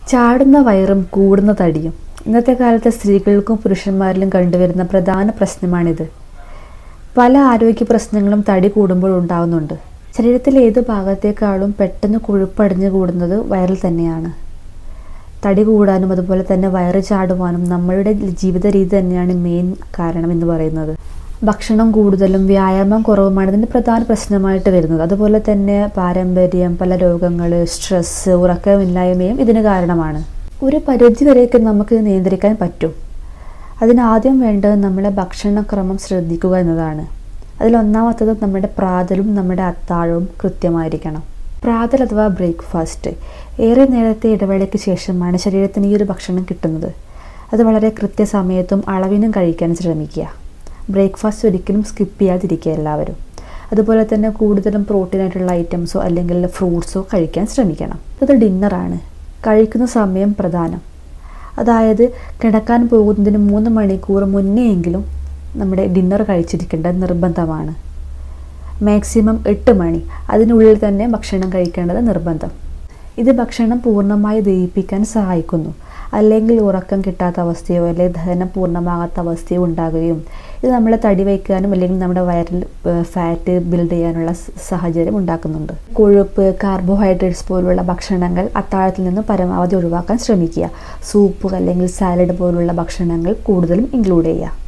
ചാടുന്ന വയറും കൂടുന്ന തടിയും ഇന്നത്തെ കാലത്തെ സ്ത്രീകൾക്കും പുരുഷന്മാരിലും കണ്ടുവരുന്ന പ്രധാന പ്രശ്നമാണിത് പല ആരോഗ്യ പ്രശ്നങ്ങളും തടി കൂടുമ്പോൾ ഉണ്ടാവുന്നുണ്ട് ശരീരത്തിലെ ഏത് ഭാഗത്തേക്കാളും പെട്ടെന്ന് കൊഴുപ്പടിഞ്ഞു കൂടുന്നത് വയറിൽ തന്നെയാണ് തടി കൂടാനും അതുപോലെ തന്നെ വയറ് ചാടുവാനും നമ്മളുടെ ജീവിത രീതി തന്നെയാണ് മെയിൻ കാരണം എന്ന് പറയുന്നത് ഭക്ഷണം കൂടുതലും വ്യായാമം കുറവുമാണ് ഇതിൻ്റെ പ്രധാന പ്രശ്നമായിട്ട് വരുന്നത് അതുപോലെ തന്നെ പാരമ്പര്യം പല രോഗങ്ങൾ സ്ട്രെസ്സ് ഉറക്കമില്ലായ്മയും ഇതിന് കാരണമാണ് ഒരു പരിധി വരെയൊക്കെ നമുക്ക് ഇത് നിയന്ത്രിക്കാൻ പറ്റും അതിനാദ്യം വേണ്ടത് നമ്മളെ ഭക്ഷണക്രമം ശ്രദ്ധിക്കുക എന്നതാണ് അതിലൊന്നാമത്തത് നമ്മുടെ പ്രാതലും നമ്മുടെ അത്താഴവും കൃത്യമായിരിക്കണം പ്രാതൽ അഥവാ ബ്രേക്ക്ഫാസ്റ്റ് ഏറെ നേരത്തെ ഇടവേളയ്ക്ക് ശേഷമാണ് ശരീരത്തിന് ഈ ഒരു ഭക്ഷണം കിട്ടുന്നത് അത് വളരെ കൃത്യസമയത്തും അളവിനും കഴിക്കാൻ ശ്രമിക്കുക ബ്രേക്ക്ഫാസ്റ്റ് ഒരിക്കലും സ്കിപ്പ് ചെയ്യാതിരിക്കുക എല്ലാവരും അതുപോലെ തന്നെ കൂടുതലും പ്രോട്ടീൻ ആയിട്ടുള്ള ഐറ്റംസോ അല്ലെങ്കിൽ ഫ്രൂട്ട്സോ കഴിക്കാൻ ശ്രമിക്കണം ഇത് ഡിന്നറാണ് കഴിക്കുന്ന സമയം പ്രധാനം അതായത് കിടക്കാൻ പോകുന്നതിന് മൂന്ന് മണിക്കൂർ മുന്നെയെങ്കിലും നമ്മുടെ ഡിന്നർ കഴിച്ചിരിക്കേണ്ടത് നിർബന്ധമാണ് മാക്സിമം എട്ട് മണി അതിനുള്ളിൽ തന്നെ ഭക്ഷണം കഴിക്കേണ്ടത് നിർബന്ധം ഇത് ഭക്ഷണം പൂർണ്ണമായി ദഹിപ്പിക്കാൻ സഹായിക്കുന്നു അല്ലെങ്കിൽ ഉറക്കം കിട്ടാത്ത അവസ്ഥയോ അല്ലെങ്കിൽ ദഹനം പൂർണ്ണമാകാത്ത അവസ്ഥയോ ഉണ്ടാകുകയും ഇത് നമ്മളെ തടി വയ്ക്കാനും അല്ലെങ്കിൽ നമ്മുടെ വയറിൽ ഫാറ്റ് ബിൽഡ് ചെയ്യാനുള്ള സാഹചര്യം ഉണ്ടാക്കുന്നുണ്ട് കൊഴുപ്പ് കാർബോഹൈഡ്രേറ്റ്സ് പോലുള്ള ഭക്ഷണങ്ങൾ അത്താഴത്തിൽ നിന്ന് പരമാവധി ഒഴിവാക്കാൻ ശ്രമിക്കുക സൂപ്പ് അല്ലെങ്കിൽ സാലഡ് പോലുള്ള ഭക്ഷണങ്ങൾ കൂടുതലും ഇൻക്ലൂഡ് ചെയ്യുക